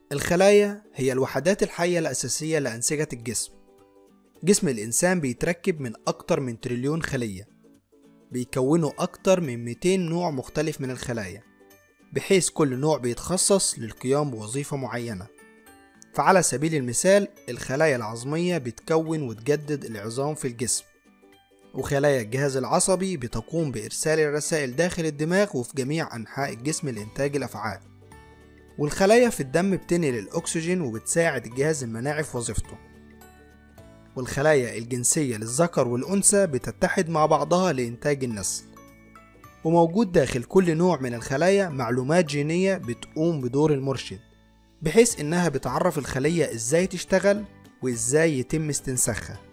الخلايا هي الوحدات الحية الأساسية لأنسجة الجسم جسم الإنسان بيتركب من أكتر من تريليون خلية بيكونوا أكتر من 200 نوع مختلف من الخلايا بحيث كل نوع بيتخصص للقيام بوظيفة معينة فعلى سبيل المثال الخلايا العظمية بتكون وتجدد العظام في الجسم وخلايا الجهاز العصبي بتقوم بإرسال الرسائل داخل الدماغ وفي جميع أنحاء الجسم لإنتاج الأفعال والخلايا في الدم بتنقل الأكسجين وبتساعد الجهاز المناعي في وظيفته والخلايا الجنسية للذكر والأنثى بتتحد مع بعضها لإنتاج النسل وموجود داخل كل نوع من الخلايا معلومات جينية بتقوم بدور المرشد بحيث إنها بتعرف الخلية إزاي تشتغل وإزاي يتم استنساخها